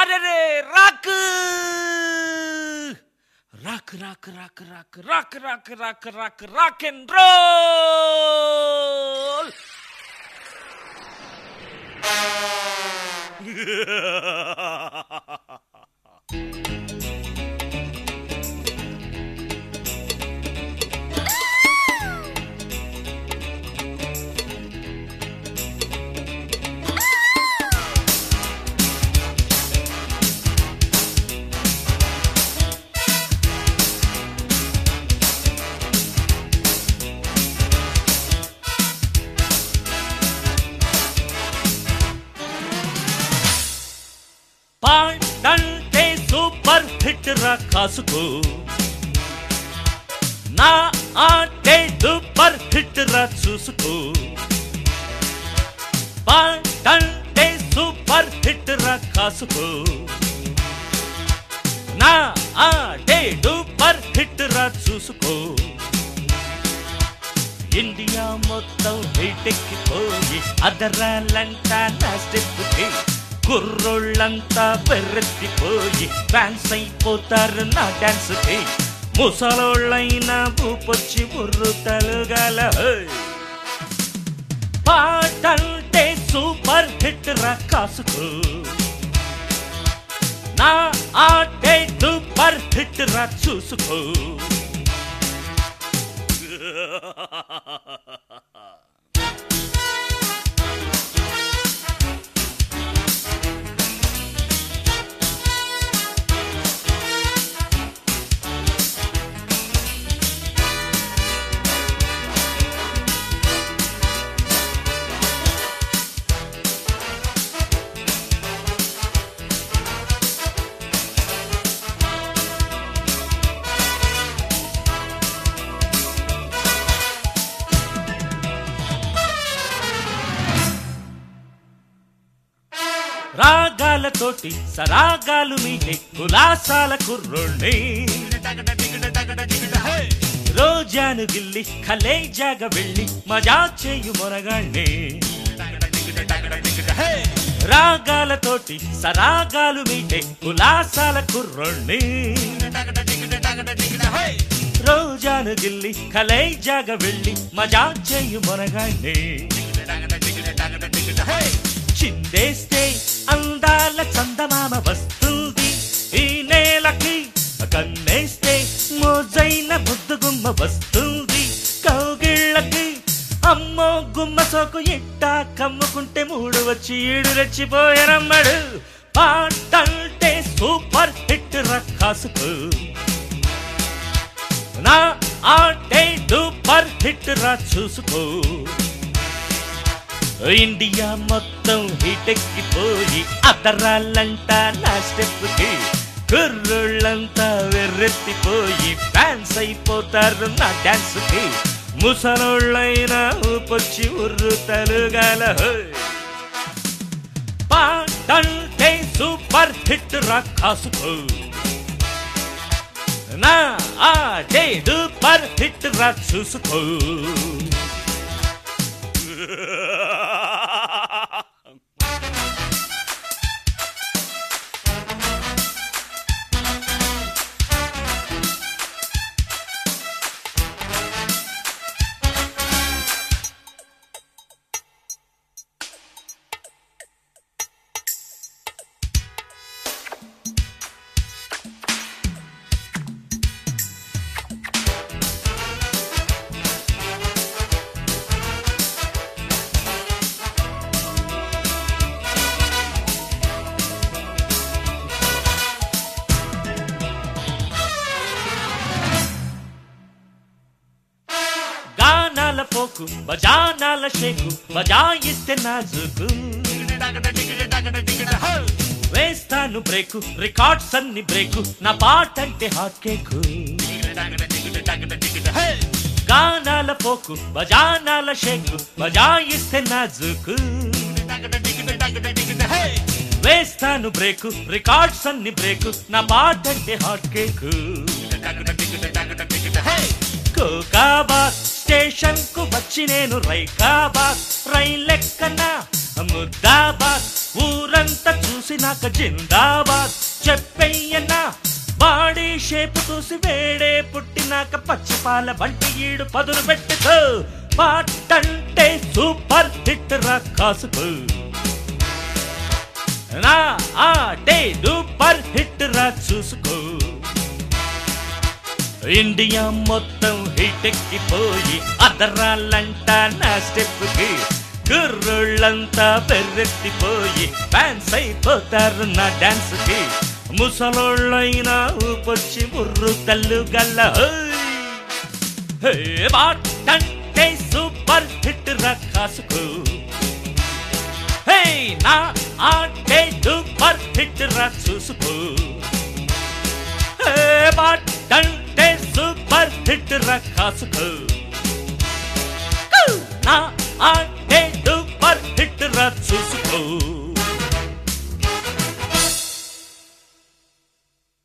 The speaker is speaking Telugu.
అరే rock rock rock rock rock rock rock rock rock rock and roll పాడంటే సూపర్ హిట్ రా కాసుకో నా ఆటే సూపర్ హిట్ రా చూసుకో పాడంటే సూపర్ హిట్ రా కాసుకో నా ఆటే సూపర్ హిట్ రా చూసుకో ఇండియా మొత్తం హైటెక్కిపోయి అదరాలంటా నా స్టెప్కి కుర్రోళ్ళంతా బెర్రెత్తిపోయి డాన్స్ అయిపోతారు నా డాన్స్కి ముసలోళ్ళైనా ఊపొచ్చి బుర్రు తలుగాల పాటంటే సూపర్ హిట్ రా కాసుకో నా ఆటే సూపర్ హిట్ రా చూసుకో రాగాలతోటి సరాగాలు మీటే కులాసాల కుర్రోణ్ణి రోజాను గిల్లి కలేజాగ వెళ్ళి మజా చేయు మొనగాణ్ణి రాగాలతోటి సరాగాలు మీటే కులాసాల కుర్రోణ్ణి రోజాను గిల్లి కలేజాగ వెళ్ళి మజా చేయు మొనగాణ్ణి చిందేస్తే అందాల చందమామ వస్తుంది ఈ నేలకి కన్నేస్తే మోజైన బుద్ధుగుమ్మ వస్తుంది కౌగిళ్ళకి అమ్మో గుమ్మ సోకు ఇట్టా కమ్ముకుంటే మూడు వచ్చి ఈడు రెచ్చిపోయారమ్మడు పాటంటే సూపర్ హిట్ రక్కాసుకో నా ఆటే సూపర్ హిట్ రా చూసుకో ఇండియా మొత్తం హిటెక్కిపోయి అదరాలంటా నా స్టెప్కి కుర్రోళ్ళంతా వెర్రెత్తిపోయి ఫ్యాన్స్ అయిపోతారు నా డాన్స్కి ముసలోళ్ళైనా ఊపొచ్చి ఉర్రు తలుగాల పాటంటే సూపర్ హిట్ రా కాసుకో నా ఆటే సూపర్ హిట్ రా చూసుకో గానాల పోకు బజానాల షేకు బజాయిస్తే నాజుకు వేస్తాను బ్రేకు రికార్డ్స్ అన్ని బ్రేకు నా పాటంటే హాట్ కేకు గానాల పోకు బజానాల షేకు బజాయిస్తే నాజుకు వేస్తాను బ్రేకు రికార్డ్స్ అన్ని బ్రేకు నా పాటంటే హాట్ కేకు కోకాబాద్ స్టేషన్ కు వచ్చి నేను రైకాబాద్ రైలెక్కన ముద్దాబాద్ ఊరంతా చూసినాక జిందాబాద్ చెప్పయ్యన్నా బాడీ షేప్ చూసి వేడే పుట్టినాక పచ్చిపాల వంటి ఈడు పదును పెట్టుకో పాటంటే సూపర్ హిట్ రా కాసుకో నా ఆటే సూపర్ హిట్ రా చూసుకో ఇండియా మొత్తం హిట్ ఎక్కిపోయి అదరాలంట నా స్టెప్ కి కుర్రోళ్ళంతా పెర్రెత్తిపోయి డాన్స్ అయిపోతారు నా డాన్స్ కి ముసలోళ్ళైనా ఊపొచ్చి ముర్రు తల్లు గల్ల హే బాటంటే సూపర్ హిట్ రా కాసుకో హే నా ఆటే సూపర్ హిట్ రా చూసుకో హే బాటంటే సూపర్ హిట్ రా కాసుకో నా ఆటే సూపర్ హిట్ రా చూసుకో